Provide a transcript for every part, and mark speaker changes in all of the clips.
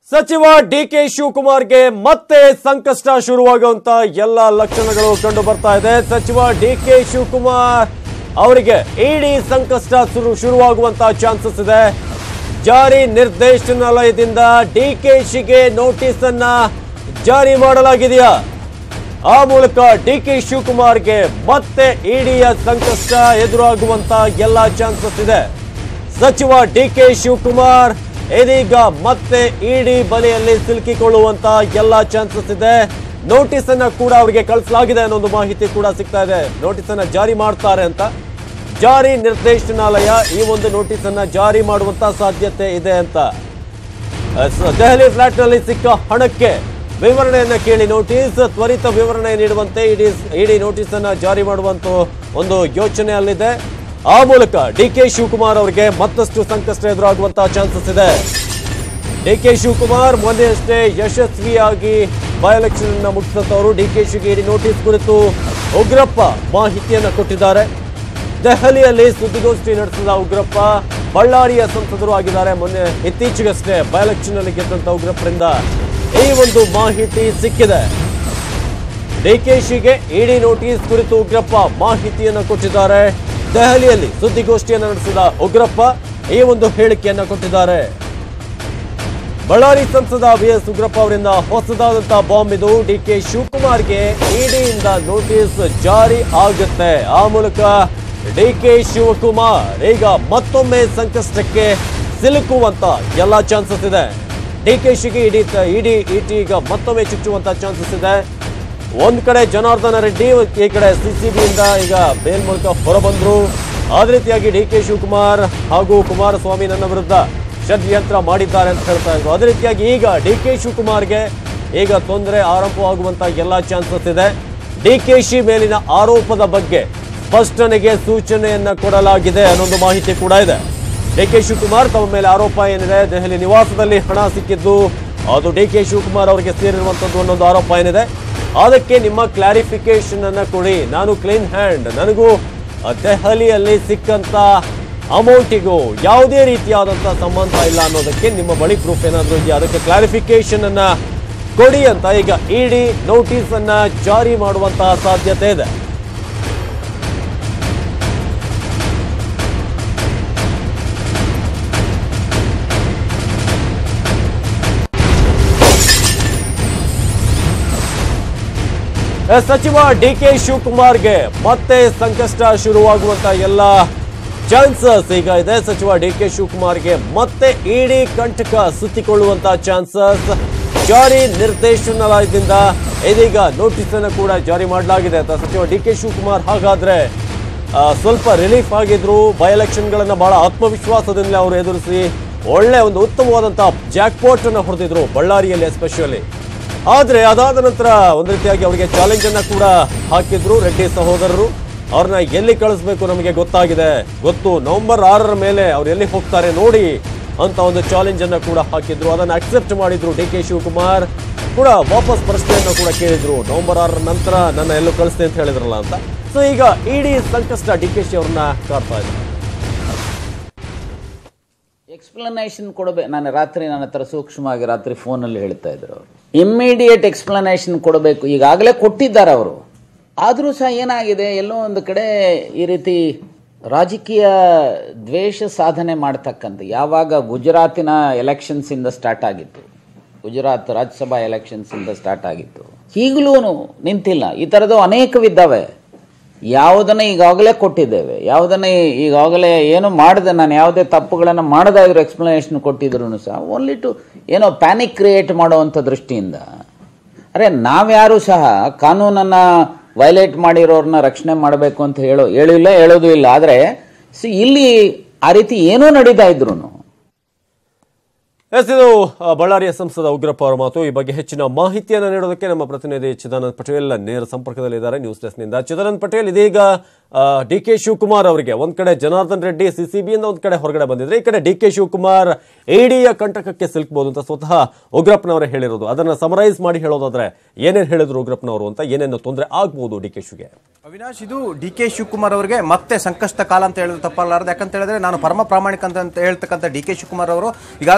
Speaker 1: ಸಚಿವ D K ಶಿವಕುಮಾರ್ಗೆ ಮತ್ತೆ ಸಂಕಷ್ಟ ಶುರುವಾಗುವಂತ ಎಲ್ಲ ಲಕ್ಷಣಗಳು ಕಂಡು ಬರ್ತಾ ಇದೆ ಸಚಿವ ಡಿ ಕೆ ಶಿವಕುಮಾರ್ ಅವರಿಗೆ ಇಡೀ ಸಂಕಷ್ಟ ಶುರು ಶುರುವಾಗುವಂತ ಚಾನ್ಸಸ್ ಇದೆ ಜಾರಿ ನಿರ್ದೇಶನಾಲಯದಿಂದ ಡಿ ಕೆ ಶಿಗೆ ನೋಟಿಸ್ ಅನ್ನ ಜಾರಿ ಮಾಡಲಾಗಿದೆಯಾ ಆ ಮೂಲಕ ಡಿ ಕೆ ಶಿವಕುಮಾರ್ಗೆ ಮತ್ತೆ ಇಡಿಯ ಸಂಕಷ್ಟ ಎದುರಾಗುವಂತ ಎಲ್ಲ ಚಾನ್ಸಸ್ ಇದೆ ಸಚಿವ ಡಿ ಕೆ ಶಿವಕುಮಾರ್ ಇದೀಗ ಮತ್ತೆ ಇಡಿ ಬಲೆಯಲ್ಲಿ ಸಿಲುಕಿಕೊಳ್ಳುವಂತ ಎಲ್ಲ ಚಾನ್ಸಸ್ ಇದೆ ನೋಟಿಸ್ ಅನ್ನ ಕೂಡ ಅವರಿಗೆ ಕಳಿಸಲಾಗಿದೆ ಅನ್ನೋ ಒಂದು ಮಾಹಿತಿ ಕೂಡ ಸಿಗ್ತಾ ಇದೆ ನೋಟಿಸ್ ಅನ್ನ ಜಾರಿ ಮಾಡ್ತಾರೆ ಅಂತ ಜಾರಿ ನಿರ್ದೇಶನಾಲಯ ಈ ಒಂದು ನೋಟಿಸ್ ಅನ್ನ ಜಾರಿ ಮಾಡುವಂತ ಸಾಧ್ಯತೆ ಇದೆ ಅಂತ ಸ- ದೆಹಲಿ ಫ್ಲಾಟ್ ನಲ್ಲಿ ಸಿಕ್ಕ ಹಣಕ್ಕೆ ವಿವರಣೆಯನ್ನ ಕೇಳಿ ನೋಟಿಸ್ ತ್ವರಿತ ವಿವರಣೆ ನೀಡುವಂತೆ ಇಡಿ ಇಡಿ ನೋಟಿಸ್ ಅನ್ನ ಜಾರಿ ಮಾಡುವಂತ ಒಂದು ಯೋಚನೆ ಅಲ್ಲಿದೆ ಆ ಮೂಲಕ ಡಿ ಕೆ ಶಿವಕುಮಾರ್ ಅವರಿಗೆ ಮತ್ತಷ್ಟು ಸಂಕಷ್ಟ ಎದುರಾಗುವಂತಹ ಚಾನ್ಸಸ್ ಇದೆ ಡಿ ಕೆ ಶಿವಕುಮಾರ್ ಮೊನ್ನೆಯಷ್ಟೇ ಯಶಸ್ವಿಯಾಗಿ ಬೈ ಎಲೆಕ್ಷನ್ ಅನ್ನ ಮುಗಿಸಿದವರು ಡಿ ಕೆ ಶಿಗೆ ಇಡಿ ನೋಟಿಸ್ ಕುರಿತು ಉಗ್ರಪ್ಪ ಮಾಹಿತಿಯನ್ನ ಕೊಟ್ಟಿದ್ದಾರೆ ದೆಹಲಿಯಲ್ಲಿ ಸುದ್ದಿಗೋಷ್ಠಿ ನಡೆಸಿದ ಉಗ್ರಪ್ಪ ಬಳ್ಳಾರಿಯ ಸಂಸದರು ಆಗಿದ್ದಾರೆ ಮೊನ್ನೆ ಇತ್ತೀಚೆಗಷ್ಟೇ ಬೈ ಎಲೆಕ್ಷನ್ ಅಲ್ಲಿ ಗೆದ್ದಂತ ಉಗ್ರಪ್ಪರಿಂದ ಈ ಒಂದು ಮಾಹಿತಿ ಸಿಕ್ಕಿದೆ ಡಿಕೆಶಿಗೆ ಇಡಿ ನೋಟಿಸ್ ಕುರಿತು ಉಗ್ರಪ್ಪ ಮಾಹಿತಿಯನ್ನು ಕೊಟ್ಟಿದ್ದಾರೆ ದೆಹಲಿಯಲ್ಲಿ ಸುದ್ದಿಗೋಷ್ಠಿಯನ್ನು ನಡೆಸಿದ ಉಗ್ರಪ್ಪ ಈ ಒಂದು ಹೇಳಿಕೆಯನ್ನ ಕೊಟ್ಟಿದ್ದಾರೆ ಬಳ್ಳಾರಿ ಸಂಸದ ಬಿ ಎಸ್ ಉಗ್ರಪ್ಪ ಅವರಿಂದ ಹೊಸದಾದಂತಹ ಬಾಂಬ್ ಇದು ಡಿ ಕೆ ಶಿವಕುಮಾರ್ಗೆ ಇಡಿಯಿಂದ ನೋಟಿಸ್ ಜಾರಿ ಆಗುತ್ತೆ ಆ ಮೂಲಕ ಡಿ ಕೆ ಶಿವಕುಮಾರ್ ಈಗ ಮತ್ತೊಮ್ಮೆ ಸಂಕಷ್ಟಕ್ಕೆ ಸಿಲುಕುವಂತ ಎಲ್ಲ ಚಾನ್ಸಸ್ ಇದೆ ಡಿ ಕೆ ಶಿಗೆ ಇಡಿ ಇಡಿ ಇಟಿ ಈಗ ಮತ್ತೊಮ್ಮೆ ಚುಚ್ಚುವಂತ ಚಾನ್ಸಸ್ ಇದೆ ಒಂದ್ ಕಡೆ ಜನಾರ್ದನ ರೆಡ್ಡಿ ಈ ಕಡೆ ಸಿಸಿಬಿಯಿಂದ ಈಗ ಬೇಲ್ ಮೂಲಕ ಹೊರಬಂದ್ರು ಅದೇ ರೀತಿಯಾಗಿ ಡಿ ಕೆ ಶಿವಕುಮಾರ್ ಹಾಗೂ ಕುಮಾರಸ್ವಾಮಿ ನನ್ನ ವಿರುದ್ಧ ಷಡ್ಯಂತ್ರ ಮಾಡಿದ್ದಾರೆ ಅಂತ ಹೇಳ್ತಾ ಇದ್ರು ಅದೇ ರೀತಿಯಾಗಿ ಈಗ ಡಿ ಕೆ ಶಿವಕುಮಾರ್ಗೆ ಈಗ ತೊಂದರೆ ಆರಂಭವಾಗುವಂತ ಎಲ್ಲಾ ಚಾನ್ಸಸ್ ಇದೆ ಡಿ ಕೆ ಶಿ ಮೇಲಿನ ಆರೋಪದ ಬಗ್ಗೆ ಸ್ಪಷ್ಟನೆಗೆ ಸೂಚನೆಯನ್ನ ಕೊಡಲಾಗಿದೆ ಅನ್ನೊಂದು ಮಾಹಿತಿ ಕೂಡ ಇದೆ ಡಿ ಕೆ ಶಿವಕುಮಾರ್ ತಮ್ಮ ಮೇಲೆ ಆರೋಪ ಏನಿದೆ ದೆಹಲಿ ನಿವಾಸದಲ್ಲಿ ಹಣ ಸಿಕ್ಕಿದ್ದು ಅದು ಡಿ ಕೆ ಶಿವಕುಮಾರ್ ಅವರಿಗೆ ಸೇರಿರುವಂತದ್ದು ಅನ್ನೊಂದು ಆರೋಪ ಏನಿದೆ ಅದಕ್ಕೆ ನಿಮ್ಮ ಕ್ಲಾರಿಫಿಕೇಶನ್ ಅನ್ನ ಕೊಡಿ ನಾನು ಕ್ಲೀನ್ ಹ್ಯಾಂಡ್ ನನಗೂ ಆ, ದೆಹಲಿಯಲ್ಲಿ ಸಿಕ್ಕಂತ ಅಮೌಂಟಿಗೂ ಯಾವುದೇ ರೀತಿಯಾದಂತಹ ಸಂಬಂಧ ಇಲ್ಲ ಅನ್ನೋದಕ್ಕೆ ನಿಮ್ಮ ಬಳಿ ಪ್ರೂಫ್ ಏನಾದರೂ ಇದೆಯಾ ಅದಕ್ಕೆ ಕ್ಲಾರಿಫಿಕೇಶನ್ ಅನ್ನ ಕೊಡಿ ಅಂತ ಈಗ ಇಡಿ ನೋಟಿಸ್ ಅನ್ನ ಜಾರಿ ಮಾಡುವಂತಹ ಸಾಧ್ಯತೆ ಇದೆ ಎಸ್, ಸಚಿವ ಡಿ ಕೆ ಶಿವಕುಮಾರ್ಗೆ ಮತ್ತೆ ಸಂಕಷ್ಟ ಶುರುವಾಗುವಂತ ಎಲ್ಲ ಚಾನ್ಸಸ್ ಈಗ ಇದೆ ಸಚಿವ ಡಿ ಕೆ ಶಿವಕುಮಾರ್ಗೆ ಮತ್ತೆ ಇಡಿ ಕಂಟಕ ಸುತ್ತಿಕೊಳ್ಳುವಂತ ಚಾನ್ಸಸ್ ಜಾರಿ ನಿರ್ದೇಶನಾಲಯದಿಂದ ಇದೀಗ ನೋಟಿಸ್ ಅನ್ನು ಕೂಡ ಜಾರಿ ಮಾಡಲಾಗಿದೆ ಅಂತ ಸಚಿವ ಡಿ ಕೆ ಶಿವಕುಮಾರ್ ಹಾಗಾದ್ರೆ ಆ, ಸ್ವಲ್ಪ ರಿಲೀಫ್ ಆಗಿದ್ರು ಬೈ ಎಲೆಕ್ಷನ್ಗಳನ್ನ ಬಹಳ ಆತ್ಮವಿಶ್ವಾಸದಿಂದಲೇ ಅವರು ಎದುರಿಸಿ ಒಳ್ಳೆ ಒಂದು ಉತ್ತಮವಾದಂತಹ ಜಾಕ್ಪಾಟ್ ಅನ್ನು ಹೊಡೆದಿದ್ರು ಬಳ್ಳಾರಿಯಲ್ಲಿ ಎಸ್ಪೆಷಲಿ ಆದ್ರೆ ಅದಾದ ನಂತರ ಒಂದ್ ರೀತಿಯಾಗಿ ಅವರಿಗೆ ಚಾಲೆಂಜ್ ಅನ್ನ ಕೂಡ ಹಾಕಿದ್ರು ರೆಡ್ಡಿ ಸಹೋದರರು ಅವ್ರನ್ನ ಎಲ್ಲಿ ಕಳಿಸ್ಬೇಕು ನಮಗೆ ಗೊತ್ತಾಗಿದೆ ಗೊತ್ತು ನವೆಂಬರ್ ಆರರ ಮೇಲೆ ಅವ್ರು ಎಲ್ಲಿ ಹೋಗ್ತಾರೆ ನೋಡಿ ಅಂತ ಒಂದು ಚಾಲೆಂಜ್ ಅನ್ನ ಕೂಡ ಹಾಕಿದ್ರು ಅದನ್ನ ಅಕ್ಸೆಪ್ಟ್ ಮಾಡಿದ್ರು ಡಿ ಕೆ ಶಿವಕುಮಾರ್ ಕೂಡ ವಾಪಸ್ ಪ್ರಶ್ನೆಯನ್ನ ಕೂಡ ಕೇಳಿದ್ರು ನವೆಂಬರ್ ಆರರ ನಂತರ ನನ್ನ ಎಲ್ಲೂ ಕಳಿಸ್ತೆ ಅಂತ ಹೇಳಿದ್ರಲ್ಲ ಅಂತ ಸೊ ಈಗ ಇಡೀ ಸಂಕಷ್ಟ ಡಿ ಕೆ ಶಿ ಅವ್ರನ್ನ ಕಾಡ್ತಾ ಇದೆ
Speaker 2: ಎಕ್ಸ್ಪ್ಲನೇಷನ್ ಕೊಡಬೇಕು ನಾನು ರಾತ್ರಿ ನನ್ನ ಹತ್ರ ಸೂಕ್ಷ್ಮವಾಗಿ ರಾತ್ರಿ ಫೋನಲ್ಲಿ ಹೇಳ್ತಾ ಇದ್ರು ಅವರು ಇಮ್ಮಿಡಿಯೇಟ್ ಎಕ್ಸ್ಪ್ಲನೇಷನ್ ಕೊಡಬೇಕು ಈಗಾಗಲೇ ಕೊಟ್ಟಿದ್ದಾರೆ ಅವರು ಆದರೂ ಸಹ ಏನಾಗಿದೆ ಎಲ್ಲೋ ಒಂದು ಕಡೆ ಈ ರೀತಿ ರಾಜಕೀಯ ದ್ವೇಷ ಸಾಧನೆ ಮಾಡ್ತಕ್ಕಂಥ ಯಾವಾಗ ಗುಜರಾತಿನ ಎಲೆಕ್ಷನ್ಸಿಂದ ಸ್ಟಾರ್ಟ್ ಆಗಿತ್ತು ಗುಜರಾತ್ ರಾಜ್ಯಸಭಾ ಎಲೆಕ್ಷನ್ಸಿಂದ ಸ್ಟಾರ್ಟ್ ಆಗಿತ್ತು ಈಗಲೂ ನಿಂತಿಲ್ಲ ಈ ಥರದ್ದು ಅನೇಕವಿದ್ದಾವೆ ಯಾವುದನ್ನ ಈಗಾಗಲೇ ಕೊಟ್ಟಿದ್ದೇವೆ ಯಾವುದನ್ನ ಈಗಾಗಲೇ ಏನು ಮಾಡದೆ ನಾನು ಯಾವುದೇ ತಪ್ಪುಗಳನ್ನು ಮಾಡದ ಇದ್ರು ಎಕ್ಸ್ಪ್ಲನೇಷನ್ ಕೊಟ್ಟಿದ್ರು ಸಹ ಓನ್ಲಿ ಟು ಏನೋ ಪ್ಯಾನಿಕ್ ಕ್ರಿಯೇಟ್ ಮಾಡುವಂಥ ದೃಷ್ಟಿಯಿಂದ ಅರೆ ನಾವ್ಯಾರು ಸಹ ಕಾನೂನನ್ನು ವೈಲೇಟ್ ಮಾಡಿರೋರನ್ನ ರಕ್ಷಣೆ ಮಾಡಬೇಕು ಅಂತ ಹೇಳೋ ಹೇಳಿಲ್ಲ ಹೇಳೋದು ಇಲ್ಲ ಆದರೆ ಸಿ ಇಲ್ಲಿ ಆ ರೀತಿ ಏನೂ ನಡೀತಾ ಇದ್ರು
Speaker 1: ಎಸ್ ಇದು ಆ, ಬಳ್ಳಾರಿಯ ಸಂಸದ ಉಗ್ರಪ್ಪ ಅವರ ಮಾತು ಈ ಬಗ್ಗೆ ಹೆಚ್ಚಿನ ಮಾಹಿತಿಯನ್ನು ನೀಡೋದಕ್ಕೆ ನಮ್ಮ ಪ್ರತಿನಿಧಿ ಚಿದಾನಂದ್ ಪಟೇಲ್ ನೇರ ಸಂಪರ್ಕದಲ್ಲಿದ್ದಾರೆ ನ್ಯೂಸ್ ಡೆಸ್ಕ್ನಿಂದ ಚಿದಾನಂದ್ ಪಟೇಲ್ ಇದೀಗ ಡಿ ಕೆ ಶಿವಕುಮಾರ್ ಅವರಿಗೆ ಒಂದ್ ಕಡೆ ಜನಾರ್ದನ್ ರೆಡ್ಡಿ ಸಿಸಿಬಿಯಿಂದ ಒಂದ್ ಕಡೆ ಹೊರಗಡೆ ಬಂದಿದ್ರೆ ಈ ಕಡೆ ಡಿ ಕೆ ಶಿವಕುಮಾರ್ ಎಡಿಯ ಕಂಟಕಕ್ಕೆ ಸಿಲುಕಬಹುದು ಅಂತ ಸ್ವತಃ ಉಗ್ರಪ್ಪನವರೇ ಹೇಳಿರೋದು ಅದನ್ನ ಸಮರೈಸ್ ಮಾಡಿ ಹೇಳೋದಾದ್ರೆ ಏನೇನು ಹೇಳಿದ್ರು ಉಗ್ರಪ್ಪನವರು ಅಂತ ಏನೇನು ತೊಂದರೆ ಆಗ್ಬಹುದು ಡಿ ಕೆ ಶಿವಗೆ
Speaker 3: ಅವಿನಾಶ್ ಇದು ಡಿ ಕೆ ಶಿವಕುಮಾರ್ ಅವರಿಗೆ ಮತ್ತೆ ಸಂಕಷ್ಟ ಕಾಲ ಅಂತ ಹೇಳಿದ್ರೆ ತಪ್ಪಲಾರದು ಯಾಕಂತ ಹೇಳಿದ್ರೆ ನಾನು ಪರಮ ಪ್ರಾಮಾಣಿಕ ಅಂತ ಅಂತ ಹೇಳ್ತಕ್ಕಂಥ ಡಿ ಕೆ ಶಿವಕುಮಾರ್ ಅವರು ಈಗಾಗಲೇ ಎಂಟು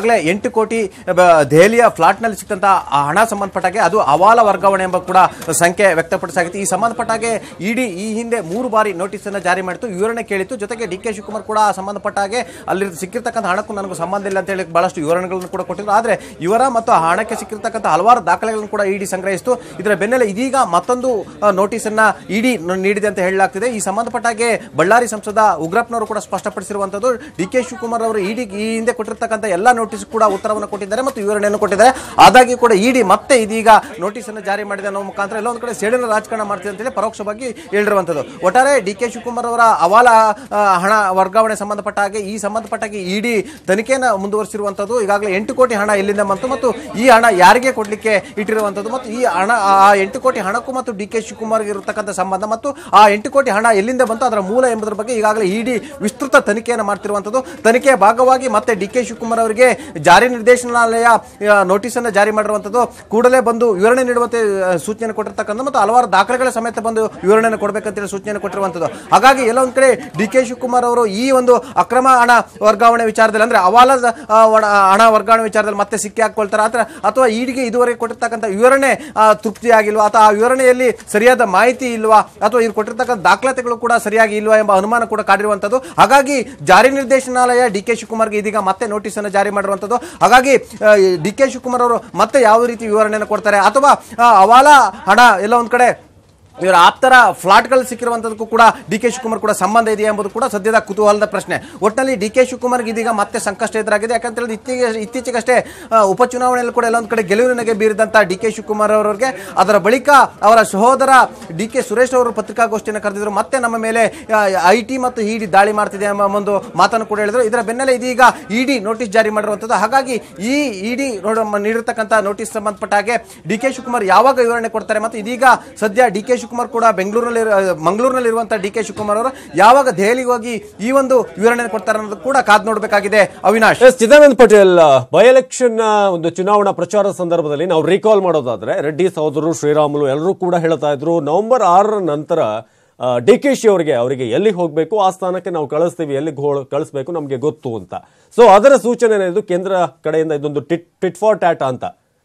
Speaker 3: ಎಂಟು ಕೋಟಿ ಬ- ದೆಹಲಿಯ ಫ್ಲಾಟ್ನಲ್ಲಿ ಸಿಕ್ಕಂತ ಆ ಹಣ ಸಂಬಂಧಪಟ್ಟಾಗೆ ಅದು ಅವಾಲ ವರ್ಗಾವಣೆ ಎಂಬ ಕೂಡ ಸಂಖ್ಯೆ ವ್ಯಕ್ತಪಡಿಸಾಗಿತ್ತು ಈ ಸಂಬಂಧಪಟ್ಟಾಗೆ ಇಡಿ ಈ ಹಿಂದೆ ಮೂರು ಬಾರಿ ನೋಟಿಸ್ ಅನ್ನು ಜಾರಿ ಮಾಡಿತ್ತು ವಿವರಣೆ ಕೇಳಿತ್ತು ಜೊತೆಗೆ ಡಿ ಕೆ ಶಿವಕುಮಾರ್ ಕೂಡ ಆ ಸಂಬಂಧಪಟ್ಟಾಗೆ ಅಲ್ಲಿ ಸಿಕ್ಕಿರ್ತಕ್ಕಂಥ ಹಣಕ್ಕೂ ನನಗೂ ಸಂಬಂಧ ಇಲ್ಲ ಅಂತ ಹೇಳಿ ಬಹಳಷ್ಟು ವಿವರಣೆಗಳನ್ನು ಕೂಡ ಕೊಟ್ಟಿದ್ರು ಆದ್ರೆ ಇವರ ಮತ್ತು ಆ ಹಣಕ್ಕೆ ಸಿಕ್ಕಿರ್ತಕ್ಕಂಥ ಹಲವಾರು ದಾಖಲೆಗಳನ್ನು ಕೂಡ ಇಡಿ ಸಂಗ್ರಹಿಸಿತು ಇದರ ಬೆನ್ನಲ್ಲೇ ಇದೀಗ ಮತ್ತೊಂದು ನೋಟಿಸ್ ಅನ್ನ ಇಡಿ ನೀಡಿದೆ ಅಂತ ಹೇಳಲಾಗ್ತಿದೆ ಈ ಸಂಬಂಧಪಟ್ಟಾಗೆ ಬಳ್ಳಾರಿ ಸಂಸದ ಉಗ್ರಪ್ಪನವರು ಕೂಡ ಸ್ಪಷ್ಟಪಡಿಸಿರುವಂತದ್ದು ಡಿ ಕೆ ಶಿವಕುಮಾರ್ ಅವರು ಇಡಿ ಈ ಹಿಂದೆ ಕೊಟ್ಟಿರ್ತಕ್ಕಂಥ ಎಲ್ಲಾ ನೋಟಿಸ್ ಕೂಡ ಉತ್ತರವನ್ನು ಕೊಟ್ಟಿದ್ದಾರೆ ಮತ್ತು ವಿವರಣೆಯನ್ನು ಕೊಟ್ಟಿದ್ದಾರೆ ಆದಾಗ್ಯೂ ಕೂಡ ಇಡಿ ಮತ್ತೆ ಇದೀಗ ನೋಟಿಸ್ ಅನ್ನು ಜಾರಿ ಮಾಡಿದೆ ಅನ್ನೋ ಮುಖಾಂತರ ಎಲ್ಲ ಒಂದು ಕಡೆ ಸೇಡಿನ ರಾಜಕಾರಣ ಮಾಡ್ತಿದೆ ಅಂತೇಳಿ ಪರೋಕ್ಷವಾಗಿ ಹೇಳಿರುವಂತದ್ದು ಒಟ್ಟಾರೆ ಡಿ ಕೆ ಶಿವಕುಮಾರ್ ಅವರ ಅವಾಲ ಆ, ಹಣ ವರ್ಗಾವಣೆ ಸಂಬಂಧಪಟ್ಟ ಹಾಗೆ ಈ ಸಂಬಂಧಪಟ್ಟ ಹಾಗೆ ಇಡಿ ತನಿಖೆಯನ್ನು ಮುಂದುವರಿಸಿರುವಂತದ್ದು ಈಗಾಗಲೇ ಎಂಟು ಕೋಟಿ ಹಣ ಎಲ್ಲಿಂದ ಬಂತು ಮತ್ತು ಈ ಹಣ ಯಾರಿಗೆ ಕೊಡ್ಲಿಕ್ಕೆ ಇಟ್ಟಿರುವಂತದ್ದು ಮತ್ತು ಈ ಹಣ ಆ ಎಂಟು ಕೋಟಿ ಹಣಕ್ಕೂ ಮತ್ತು ಡಿ ಕೆ ಶಿವಕುಮಾರ್ಗೆ ಇರತಕ್ಕಂಥ ಸಂಬಂಧ ಮತ್ತು ಆ ಎಂಟು ಕೋಟಿ ಹಣ ಎಲ್ಲಿಂದ ಬಂತು ಅದರ ಮೂಲ ಎಂಬುದರ ಬಗ್ಗೆ ಈಗಾಗಲೇ ಇಡಿ ವಿಸ್ತೃತ ತನಿಖೆಯನ್ನು ಮಾಡ್ತಿರುವಂತದ್ದು ತನಿಖೆಯ ಭಾಗವಾಗಿ ಮತ್ತೆ ಡಿ ಕೆ ಶಿವಕುಮಾರ್ ಅವರಿಗೆ ಜಾರಿ ನಿರ್ದೇಶನಾಲಯ ನೋಟಿಸ್ ಅನ್ನು ಜಾರಿ ಮಾಡಿರುವಂತದ್ದು ಕೂಡಲೇ ಬಂದು ವಿವರಣೆ ನೀಡುವಂತೆ ಆ, ಸೂಚನೆ ಕೊಟ್ಟಿರ್ತಕ್ಕಂಥ ಮತ್ತು ಹಲವಾರು ದಾಖಲೆಗಳ ಸಮೇತ ಬಂದು ವಿವರಣೆಯನ್ನು ಕೊಡಬೇಕಂತೇಳಿ ಸೂಚನೆ ಕೊಟ್ಟಿರುವಂತದ್ದು ಹಾಗಾಗಿ ಎಲ್ಲ ಒಂದ್ ಕಡೆ ಡಿ ಕೆ ಶಿವಕುಮಾರ್ ಅವರು ಈ ಒಂದು ಅಕ್ರಮ ಹಣ ವರ್ಗಾವಣೆ ವಿಚಾರದಲ್ಲಿ ಅಂದ್ರೆ ಅವಾಲದ ಆ, ಒಣ- ಹಣ ವರ್ಗಾವಣೆ ವಿಚಾರದಲ್ಲಿ ಮತ್ತೆ ಸಿಕ್ಕಿ ಹಾಕೊಳ್ತಾರೆ ಅಥವಾ ಅಥವಾ ಈಡಿಗೆ ಇದುವರೆಗೆ ಕೊಟ್ಟಿರ್ತಕ್ಕಂಥ ವಿವರಣೆ ಆ, ತೃಪ್ತಿಯಾಗಿಲ್ವಾ ಅಥವಾ ಆ ವಿವರಣೆಯಲ್ಲಿ ಸರಿಯಾದ ಮಾಹಿತಿ ಇಲ್ವಾ ಅಥವಾ ಇವ್ರು ಕೊಟ್ಟಿರ್ತಕ್ಕಂಥ ದಾಖಲಾತಿಗಳು ಕೂಡ ಸರಿಯಾಗಿ ಇಲ್ವಾ ಎಂಬ ಅನುಮಾನ ಕೂಡ ಕಾಡಿರುವಂತದ್ದು ಹಾಗಾಗಿ ಜಾರಿ ನಿರ್ದೇಶನಾಲಯ ಡಿ ಕೆ ಶಿವಕುಮಾರ್ಗೆ ಇದೀಗ ಮತ್ತೆ ನೋಟಿಸ್ ಅನ್ನು ಜಾರಿ ಮಾಡಿರುವಂತದ್ದು ಹಾಗಾಗಿ ಡಿ ಕೆ ಶಿವಕುಮಾರ್ ಅವರು ಮತ್ತೆ ಯಾವ ರೀತಿ ವಿವರಣೆಯನ್ನು ಕೊಡ್ತಾರೆ ಅಥವಾ ಆ, ಅವಾಲ ಹಣ ಎಲ್ಲ ಒಂದ್ ಕಡೆ ಇವರ ಆಪ್ತರ ಫ್ಲಾಟ್ಗಳು ಸಿಕ್ಕಿರುವಂತದಕ್ಕೂ ಕೂಡ ಡಿ ಕೆ ಶಿವಕುಮಾರ್ ಕೂಡ ಸಂಬಂಧ ಇದೆಯಾ ಎಂಬುದು ಕೂಡ ಸದ್ಯದ ಕುತೂಹಲದ ಪ್ರಶ್ನೆ ಒಟ್ಟಿನಲ್ಲಿ ಡಿ ಕೆ ಶಿವಕುಮಾರ್ಗೆ ಇದೀಗ ಮತ್ತೆ ಸಂಕಷ್ಟ ಎದುರಾಗಿದೆ ಯಾಕಂತ ಹೇಳಿದ್ರೆ ಇತ್ತೀಚೆಗೆ ಇತ್ತೀಚೆಗಷ್ಟೇ ಆ, ಉಪಚುನಾವಣೆಯಲ್ಲಿ ಕೂಡ ಎಲ್ಲೊಂದು ಕಡೆ ಗೆಲುವಿನಗೆ ಬೀರಿದಂತ ಡಿ ಕೆ ಶಿವಕುಮಾರ್ ಅವರಿಗೆ ಅದರ ಬಳಿಕ ಅವರ ಸಹೋದರ ಡಿ ಕೆ ಸುರೇಶ್ ಅವರು ಪತ್ರಿಕಾಗೋಷ್ಠಿಯನ್ನು ಕರೆದಿದ್ರು ಮತ್ತೆ ನಮ್ಮ ಮೇಲೆ ಐ ಟಿ ಮತ್ತು ಇಡಿ ದಾಳಿ ಮಾಡ್ತಿದೆ ಎಂಬ ಒಂದು ಮಾತನ್ನು ಕೂಡ ಹೇಳಿದ್ರು ಇದರ ಬೆನ್ನಲ್ಲೇ ಇದೀಗ ಇಡಿ ನೋಟಿಸ್ ಜಾರಿ ಮಾಡಿರುವಂತದ್ದು ಹಾಗಾಗಿ ಈ ಇಡಿ ನೀಡಿರ್ತಕ್ಕಂಥ ನೋಟಿಸ್ ಸಂಬಂಧಪಟ್ಟ ಹಾಗೆ ಡಿ ಕೆ ಶಿವಕುಮಾರ್ ಯಾವಾಗ ವಿವರಣೆ ಕೊಡ್ತಾರೆ ಮತ್ತು ಇದೀಗ ಸದ್ಯ ಡಿ ಕೆ ಶಿವಕುಮಾರ್ ಕೂಡ ಬೆಂಗಳೂರಿನಲ್ಲಿ ಮಂಗಳೂರಿನಲ್ಲಿ ಇರುವಂತಹ ಡಿ ಕೆ ಶಿವಕುಮಾರ್ ಅವರು ಯಾವಾಗ ದೆಹಲಿಗೆ ಹೋಗಿ ಈ ಒಂದು ವಿವರಣೆ ಕೊಡ್ತಾರೆ ಅನ್ನೋದು ಕೂಡ ಕಾದ್ ನೋಡಬೇಕಾಗಿದೆ Avinash
Speaker 1: S Chidanand Patel by election ಒಂದು ಚುನಾವಣಾ ಪ್ರಚಾರ ಸಂದರ್ಭದಲ್ಲಿ ನಾವು ರೀಕಾಲ್ ಮಾಡೋದಾದ್ರೆ ರೆಡ್ಡಿ ಸಹೋದರರು ಶ್ರೀರಾಮುಲು ಎಲ್ಲರೂ ಕೂಡ ಹೇಳ್ತಾ ಇದ್ರು ನವೆಂಬರ್ ಆರರ ನಂತರ ಡಿ ಕೆ ಶಿ ಅವರಿಗೆ ಅವರಿಗೆ ಎಲ್ಲಿಗೆ ಹೋಗಬೇಕು ಆ ಸ್ಥಾನಕ್ಕೆ ನಾವು ಕಳಿಸ್ತೀವಿ ಎಲ್ಲಿಗೆ ಹೋ ಕಳಿಸ್ಬೇಕು ನಮಗೆ ಗೊತ್ತು ಅಂತ ಸೊ ಅದರ ಸೂಚನೆ ಇದು ಕೇಂದ್ರ ಕಡೆಯಿಂದ ಇದೊಂದು ಟಿಟ್ ಟಿಟ್ ಫಾರ್ ಟ್ಯಾಟ್ ಅಂತ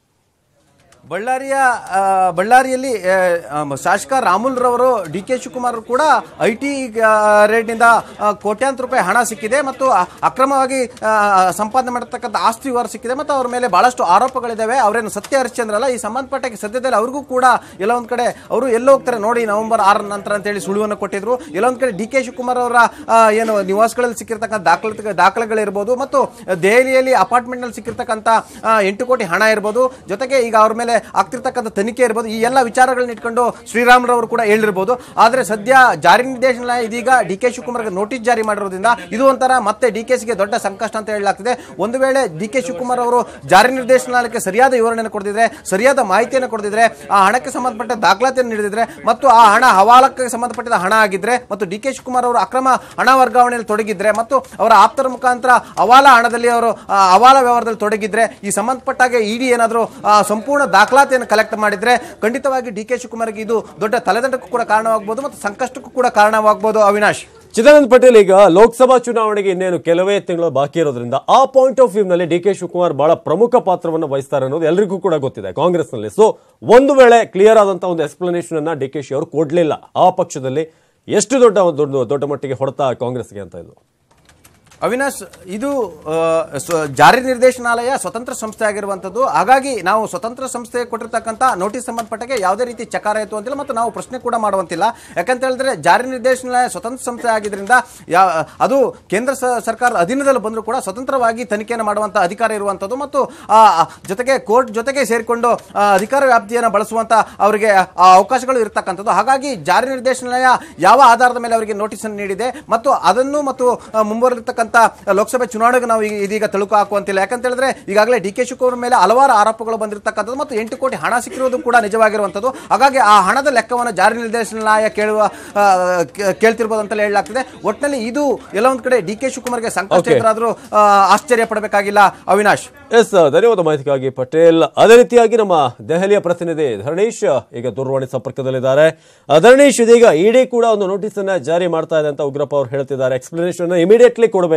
Speaker 3: ಬಳ್ಳಾರಿಯ ಆ, ಬಳ್ಳಾರಿಯಲ್ಲಿ ಆ, ಆ, ಶಾಸಕ ರಾಮುಲ್ ರವರು ಡಿ ಕೆ ಶಿವಕುಮಾರ್ ಕೂಡ ಐ ಟಿ ರೇಟ್ನಿಂದ ಆ, ಕೋಟ್ಯಾಂತರ ರೂಪಾಯಿ ಹಣ ಸಿಕ್ಕಿದೆ ಮತ್ತು ಅ- ಅಕ್ರಮವಾಗಿ ಆ, ಸಂಪಾದನೆ ಮಾಡಿರ್ತಕ್ಕಂಥ ಆಸ್ತಿ ವಿವರ ಸಿಕ್ಕಿದೆ ಮತ್ತು ಅವ್ರ ಮೇಲೆ ಬಹಳಷ್ಟು ಆರೋಪಗಳಿದ್ದಾವೆ ಅವರೇನು ಸತ್ಯ ಹರಿಶ್ಚಂದ್ರ ಅಲ್ಲ ಈ ಸಂಬಂಧಪಟ್ಟ ಸದ್ಯದಲ್ಲಿ ಅವ್ರಿಗೂ ಕೂಡ ಎಲ್ಲ ಒಂದ್ ಕಡೆ ಅವರು ಎಲ್ಲ ಹೋಗ್ತಾರೆ ನೋಡಿ ನವೆಂಬರ್ ಆರ ನಂತರ ಅಂತ ಹೇಳಿ ಸುಳುವನ್ನು ಕೊಟ್ಟಿದ್ರು ಎಲ್ಲ ಒಂದ್ ಕಡೆ ಡಿ ಕೆ ಶಿವಕುಮಾರ್ ಅವರ ಆ, ಏನು ನಿವಾಸಗಳಲ್ಲಿ ಸಿಕ್ಕಿರ್ತಕ್ಕಂಥ ದಾಖಲೆ ದಾಖಲೆಗಳಿರ್ಬೋದು ಮತ್ತು ದೆಹಲಿಯಲ್ಲಿ ಅಪಾರ್ಟ್ಮೆಂಟ್ ನಲ್ಲಿ ಸಿಕ್ಕಿರ್ತಕ್ಕಂಥ ಆ, ಎಂಟು ಕೋಟಿ ಹಣ ಇರ್ಬೋದು ಜೊತೆಗೆ ಈಗ ಅವ್ರ ಮೇಲೆ ಆಗ್ತಿರ್ತಕ್ಕಂಥ ತನಿಖೆ ಇರ್ಬೋದು ಈ ಎಲ್ಲ ವಿಚಾರಗಳನ್ನ ಇಟ್ಕೊಂಡು ಶ್ರೀರಾಮ್ರವರು ಕೂಡ ಹೇಳಿರ್ಬೋದು ಆದ್ರೆ ಸದ್ಯ ಜಾರಿ ನಿರ್ದೇಶನಾಲಯ ಇದೀಗ ಡಿ ಕೆ ಶಿವಕುಮಾರ್ಗೆ ನೋಟಿಸ್ ಜಾರಿ ಮಾಡಿರೋದ್ರಿಂದ ಇದು ಒಂಥರ ಮತ್ತೆ ಡಿ ಕೆ ಸಿಗೆ ದೊಡ್ಡ ಸಂಕಷ್ಟ ಅಂತ ಹೇಳಲಾಗ್ತಿದೆ ಒಂದು ವೇಳೆ ಡಿ ಕೆ ಶಿವಕುಮಾರ್ ಅವರು ಜಾರಿ ನಿರ್ದೇಶನಾಲಯಕ್ಕೆ ಸರಿಯಾದ ವಿವರಣೆಯನ್ನು ಕೊಡದಿದ್ರೆ ಸರಿಯಾದ ಮಾಹಿತಿಯನ್ನು ಕೊಡದಿದ್ರೆ ಆ ಹಣಕ್ಕೆ ಸಂಬಂಧಪಟ್ಟ ದಾಖಲಾತಿಯನ್ನು ನೀಡಿದ್ರೆ ಮತ್ತು ಆ ಹಣ ಹವಾಲಕ್ಕೆ ಸಂಬಂಧಪಟ್ಟಿದ ಹಣ ಆಗಿದ್ರೆ ಮತ್ತು ಡಿ ಕೆ ಶಿವಕುಮಾರ್ ಅವರು ಅಕ್ರಮ ಹಣ ವರ್ಗಾವಣೆಯಲ್ಲಿ ತೊಡಗಿದ್ರೆ ಮತ್ತು ಅವರ ಆಪ್ತರ ಮುಖಾಂತರ ಅವಾಲ ಹಣದಲ್ಲಿ ಅವರು ಆ, ಅವಾಲ ವ್ಯವಹಾರದಲ್ಲಿ ತೊಡಗಿದ್ರೆ ಈ ಸಂಬಂಧಪಟ್ಟಾಗೆ ಇಡಿ ಏನಾದರೂ ಸಂಪೂರ್ಣ ದಾಖಲಾತಿಯನ್ನು ಕಲೆಕ್ಟ್ ಮಾಡಿದ್ರೆ ಖಂಡಿತವಾಗಿ ಡಿ ಕೆ ಶಿವಕುಮಾರ್ಗೆ ಇದು ದೊಡ್ಡ ತಲೆದಂಡಕ್ಕೂ ಕೂಡ ಕಾರಣವಾಗಬಹುದು ಮತ್ತು ಸಂಕಷ್ಟಕ್ಕೂ ಕೂಡ ಕಾರಣವಾಗಬಹುದು ಅವಿನಾಶ್
Speaker 1: ಚಿದಾನಂದ್ ಪಟೇಲ್ ಈಗ ಲೋಕಸಭಾ ಚುನಾವಣೆಗೆ ಇನ್ನೇನು ಕೆಲವೇ ತಿಂಗಳು ಬಾಕಿ ಇರೋದ್ರಿಂದ ಆ ಪಾಯಿಂಟ್ ಆಫ್ ವ್ಯೂ ನಲ್ಲಿ ಡಿ ಕೆ ಶಿವಕುಮಾರ್ ಬಹಳ ಪ್ರಮುಖ ಪಾತ್ರವನ್ನು ವಹಿಸ್ತಾರೆ ಅನ್ನೋದು ಎಲ್ರಿಗೂ ಕೂಡ ಗೊತ್ತಿದೆ ಕಾಂಗ್ರೆಸ್ನಲ್ಲಿ ಸೊ ಒಂದು ವೇಳೆ ಕ್ಲಿಯರ್ ಆದಂತಹ ಒಂದು ಎಕ್ಸ್ಪ್ಲನೇಷನ್ ಅನ್ನ ಡಿ ಕೆ ಶಿ ಅವರು ಕೊಡ್ಲಿಲ್ಲ ಆ ಪಕ್ಷದಲ್ಲಿ ಎಷ್ಟು ದೊಡ್ಡ ಒಂದು ದೊಡ್ಡ ದೊಡ್ಡ ಮಟ್ಟಿಗೆ ಹೊಡೆತ ಕಾಂಗ್ರೆಸ್ಗೆ ಅಂತ ಇದು
Speaker 3: ಅವಿನಾಶ್ ಇದು ಆ, ಸ್ವ- ಜಾರಿ ನಿರ್ದೇಶನಾಲಯ ಸ್ವತಂತ್ರ ಸಂಸ್ಥೆ ಆಗಿರುವಂತದ್ದು ಹಾಗಾಗಿ ನಾವು ಸ್ವತಂತ್ರ ಸಂಸ್ಥೆ ಕೊಟ್ಟಿರ್ತಕ್ಕಂಥ ನೋಟಿಸ್ ಸಂಬಂಧಪಟ್ಟಗೆ ಯಾವುದೇ ರೀತಿ ಚಕಾರ ಇತ್ತು ಅಂತಿಲ್ಲ ಮತ್ತು ನಾವು ಪ್ರಶ್ನೆ ಕೂಡ ಮಾಡುವಂತಿಲ್ಲ ಯಾಕಂತ ಹೇಳಿದ್ರೆ ಜಾರಿ ನಿರ್ದೇಶನಾಲಯ ಸ್ವತಂತ್ರ ಸಂಸ್ಥೆ ಆಗಿದ್ರಿಂದ ಯಾ ಅದು ಕೇಂದ್ರ ಸ- ಸರ್ಕಾರದ ಅಧೀನದಲ್ಲಿ ಬಂದರೂ ಕೂಡ ಸ್ವತಂತ್ರವಾಗಿ ತನಿಖೆಯನ್ನು ಮಾಡುವಂತ ಅಧಿಕಾರ ಇರುವಂತದ್ದು ಮತ್ತು ಆ, ಆ, ಜೊತೆಗೆ ಕೋರ್ಟ್ ಜೊತೆಗೆ ಸೇರಿಕೊಂಡು ಆ, ಅಧಿಕಾರ ವ್ಯಾಪ್ತಿಯನ್ನು ಬಳಸುವಂತ ಅವರಿಗೆ ಆ ಅವಕಾಶಗಳು ಇರತಕ್ಕಂಥದ್ದು ಹಾಗಾಗಿ ಜಾರಿ ನಿರ್ದೇಶನಾಲಯ ಯಾವ ಆಧಾರದ ಮೇಲೆ ಅವರಿಗೆ ನೋಟಿಸ್ ಅನ್ನು ನೀಡಿದೆ ಮತ್ತು ಅದನ್ನು ಮತ್ತು ಆ, ಮುಂಬರಲಿರ್ತಕ್ಕಂಥ ಲೋಕಸಭೆ ಚುನಾವಣೆಗೆ ನಾವು ಈಗ- ಇದೀಗ ತಳುಕು ಹಾಕುವಂತಿಲ್ಲ ಯಾಕಂತ ಹೇಳಿದ್ರೆ ಈಗಾಗಲೇ ಡಿ ಕೆ ಶಿವಕುಮಾರ್ ಮೇಲೆ ಹಲವಾರು ಆರೋಪಗಳು ಬಂದಿರತಕ್ಕಂಥದ್ದು ಮತ್ತು ಎಂಟು ಕೋಟಿ ಹಣ ಸಿಕ್ಕಿರುವುದು ಕೂಡ ನಿಜವಾಗಿರುವಂಥದ್ದು ಹಾಗಾಗಿ ಆ ಹಣದ ಲೆಕ್ಕವನ್ನು ಜಾರಿ ನಿರ್ದೇಶನಾಲಯ ಕೇಳುವ ಆ, ಕೇ- ಕೇಳ್ತಿರ್ಬೋದು ಅಂತ ಹೇಳಲಾಗ್ತಿದೆ ಒಟ್ಟಿನಲ್ಲಿ ಇದು ಎಲ್ಲ ಒಂದ್ ಕಡೆ ಡಿ ಕೆ ಶಿವಕುಮಾರ್ಗೆ ಸಂಕಷ್ಟ
Speaker 1: Okay.
Speaker 3: ಎದುರಾದ್ರೂ ಆ, ಆಶ್ಚರ್ಯ ಪಡಬೇಕಾಗಿಲ್ಲ ಅವಿನಾಶ್
Speaker 1: ಎಸ್ ಧನ್ಯವಾದ ಮಾಹಿತಿಗಾಗಿ ಪಟೇಲ್ ಅದೇ ರೀತಿಯಾಗಿ ನಮ್ಮ ದೆಹಲಿಯ ಪ್ರತಿನಿಧಿ ಧರಣೀಶ್ ಈಗ ದೂರವಾಣಿ ಸಂಪರ್ಕದಲ್ಲಿದ್ದಾರೆ ಆ, ಧರಣೀಶ್ ಇದೀಗ ಇಡಿ ಕೂಡ ಒಂದು ನೋಟಿಸ್ ಅನ್ನ ಜಾರಿ ಮಾಡ್ತಾ ಇದೆ ಅಂತ ಉಗ್ರಪ್ಪ ಅವರು ಹೇಳ್ತಿದ್ದಾರೆ ಎಕ್ಸ್ಪ್ಲನೇಷನ್ ಇಮಿಡಿಯೇಟ್ಲಿ ಕೊಡಬೇಕು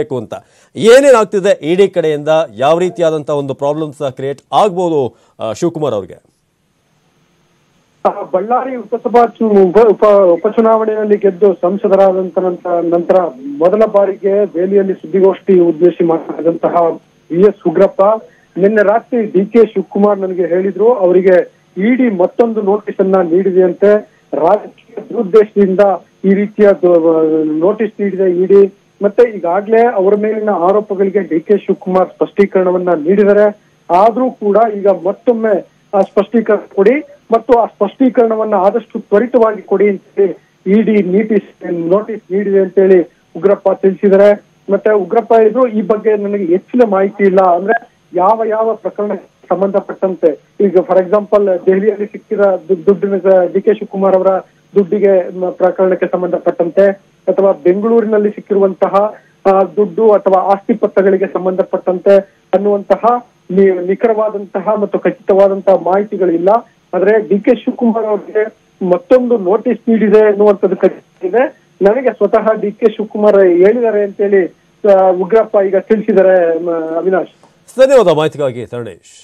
Speaker 1: ಮಾಡಬೇಕು ಅಂತ ಏನೇನಾಗ್ತಿದೆ ಇಡಿ ಕಡೆಯಿಂದ ಯಾವ ರೀತಿಯಾದಂಥ ಒಂದು ಪ್ರಾಬ್ಲಮ್ಸ್ ಕ್ರಿಯೇಟ್ ಆಗ್ಬೋದು ಆ, ಶಿವಕುಮಾರ್ ಅವ್ರಿಗೆ
Speaker 4: ಆ, ಬಳ್ಳಾರಿ ಉಪಸಭಾ ಚು- ಉಪ- ಉಪ ಉಪಚುನಾವಣೆಯಲ್ಲಿ ಗೆದ್ದು ಸಂಸದರಾದಂತ ನಂತರ ನಂತರ ಮೊದಲ ಬಾರಿಗೆ ದೆಹಲಿಯಲ್ಲಿ ಸುದ್ದಿಗೋಷ್ಠಿ ಉದ್ದೇಶಿ ಮಾತನಾಡಿದಂತಹ ವಿ ಎಸ್ ಉಗ್ರಪ್ಪ ನಿನ್ನೆ ರಾತ್ರಿ ಡಿ ಕೆ ಶಿವಕುಮಾರ್ ನನಗೆ ಹೇಳಿದ್ರು ಅವರಿಗೆ ಇಡಿ ಮತ್ತೊಂದು ನೋಟಿಸ್ ಅನ್ನ ನೀಡಿದೆಯಂತೆ ರಾಜಕೀಯ ದುರುದ್ದೇಶದಿಂದ ಈ ರೀತಿಯ ನೋಟಿಸ್ ನೀಡಿದೆ ಇಡಿ ಮತ್ತೆ ಈಗಾಗಲೇ ಅವರ ಮೇಲಿನ ಆರೋಪಗಳಿಗೆ ಡಿ ಕೆ ಶಿವಕುಮಾರ್ ಸ್ಪಷ್ಟೀಕರಣವನ್ನ ನೀಡಿದ್ದಾರೆ ಆದ್ರೂ ಕೂಡ ಈಗ ಮತ್ತೊಮ್ಮೆ ಆ ಸ್ಪಷ್ಟೀಕರಣ ಕೊಡಿ ಮತ್ತು ಆ ಸ್ಪಷ್ಟೀಕರಣವನ್ನ ಆದಷ್ಟು ತ್ವರಿತವಾಗಿ ಕೊಡಿ ಅಂತೇಳಿ ಇಡಿ ನೀಟಿಸ್ ನೋಟಿಸ್ ನೀಡಿದೆ ಅಂತೇಳಿ ಉಗ್ರಪ್ಪ ತಿಳಿಸಿದ್ದಾರೆ ಮತ್ತೆ ಉಗ್ರಪ್ಪ ಹೇಳಿದ್ರು ಈ ಬಗ್ಗೆ ನನಗೆ ಹೆಚ್ಚಿನ ಮಾಹಿತಿ ಇಲ್ಲ ಅಂದ್ರೆ ಯಾವ ಯಾವ ಪ್ರಕರಣ ಸಂಬಂಧಪಟ್ಟಂತೆ ಈಗ ಫಾರ್ ಎಕ್ಸಾಂಪಲ್ ದೆಹಲಿಯಲ್ಲಿ ಸಿಕ್ಕಿದ ದು- ದುಡ್ಡಿನ ಡಿ ಕೆ ಶಿವಕುಮಾರ್ ಅವರ ದುಡ್ಡಿಗೆ ಮ- ಪ್ರಕರಣಕ್ಕೆ ಸಂಬಂಧಪಟ್ಟಂತೆ ಅಥವಾ ಬೆಂಗಳೂರಿನಲ್ಲಿ ಸಿಕ್ಕಿರುವಂತಹ ಆ, ದುಡ್ಡು ಅಥವಾ ಆಸ್ತಿ ಪತ್ರಗಳಿಗೆ ಸಂಬಂಧಪಟ್ಟಂತೆ ಅನ್ನುವಂತಹ ನಿ- ನಿಖರವಾದಂತಹ ಮತ್ತು ಖಚಿತವಾದಂತಹ ಮಾಹಿತಿಗಳಿಲ್ಲ ಆದ್ರೆ ಡಿ ಕೆ ಶಿವಕುಮಾರ್ ಅವರಿಗೆ ಮತ್ತೊಂದು ನೋಟಿಸ್ ನೀಡಿದೆ ಎನ್ನುವಂಥದ್ದು ಖಚಿತ ಇದೆ ನನಗೆ ಸ್ವತಃ ಡಿ ಕೆ ಶಿವಕುಮಾರ್ ಹೇಳಿದ್ದಾರೆ ಅಂತೇಳಿ ಆ, ಉಗ್ರಪ್ಪ ಈಗ ತಿಳಿಸಿದ್ದಾರೆ ಮ- ಅವಿನಾಶ್
Speaker 1: ಧನ್ಯವಾದ ಮಾಹಿತಿಗಾಗಿ ತರಣೇಶ್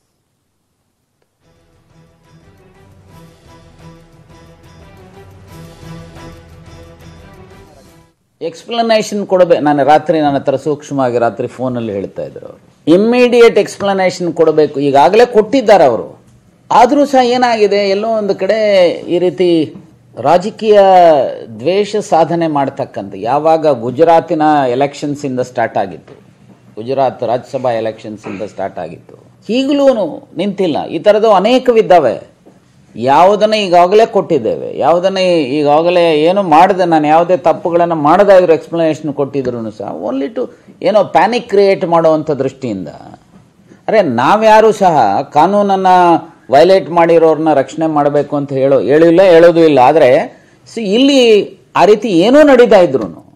Speaker 2: ಎಕ್ಸ್ಪ್ಲನೇಷನ್ ಕೊಡಬೇಕು ನಾನು ರಾತ್ರಿ ನನ್ನ ಹತ್ರ ಸೂಕ್ಷ್ಮವಾಗಿ ರಾತ್ರಿ ಫೋನಲ್ಲಿ ಹೇಳ್ತಾ ಇದ್ರು ಅವರು ಇಮ್ಮಿಡಿಯೇಟ್ ಎಕ್ಸ್ಪ್ಲನೇಷನ್ ಕೊಡಬೇಕು ಈಗಾಗಲೇ ಕೊಟ್ಟಿದ್ದಾರೆ ಅವರು ಆದರೂ ಸಹ ಏನಾಗಿದೆ ಎಲ್ಲೋ ಒಂದು ಕಡೆ ಈ ರೀತಿ ರಾಜಕೀಯ ದ್ವೇಷ ಸಾಧನೆ ಮಾಡ್ತಕ್ಕಂಥ ಯಾವಾಗ ಗುಜರಾತಿನ ಎಲೆಕ್ಷನ್ಸ್ ಇಂದ ಸ್ಟಾರ್ಟ್ ಆಗಿತ್ತು ಗುಜರಾತ್ ರಾಜ್ಯಸಭಾ ಎಲೆಕ್ಷನ್ಸ್ ಇಂದ ಸ್ಟಾರ್ಟ್ ಆಗಿತ್ತು ಈಗಲೂ ನಿಂತಿಲ್ಲ ಈ ಥರದ್ದು ಅನೇಕವಿದ್ದಾವೆ ಯಾವುದನ್ನ ಈಗಾಗಲೇ ಕೊಟ್ಟಿದ್ದೇವೆ ಯಾವುದನ್ನ ಈಗಾಗಲೇ ಏನು ಮಾಡದೆ ನಾನು ಯಾವುದೇ ತಪ್ಪುಗಳನ್ನು ಮಾಡದೇ ಇದ್ರು ಎಕ್ಸ್ಪ್ಲನೇಷನ್ ಕೊಟ್ಟಿದ್ರು ಸಹ ಓನ್ಲಿ ಟು ಏನೋ ಪ್ಯಾನಿಕ್ ಕ್ರಿಯೇಟ್ ಮಾಡುವಂಥ ದೃಷ್ಟಿಯಿಂದ ಅರೆ ನಾವ್ಯಾರು ಸಹ ಕಾನೂನನ್ನು ವೈಲೇಟ್ ಮಾಡಿರೋರನ್ನ ರಕ್ಷಣೆ ಮಾಡಬೇಕು ಅಂತ ಹೇಳೋ ಹೇಳಿಲ್ಲ ಹೇಳೋದು ಇಲ್ಲ ಆದರೆ ಸಿ ಇಲ್ಲಿ ಆ ರೀತಿ ಏನೂ ನಡೀತಾ ಇದ್ರು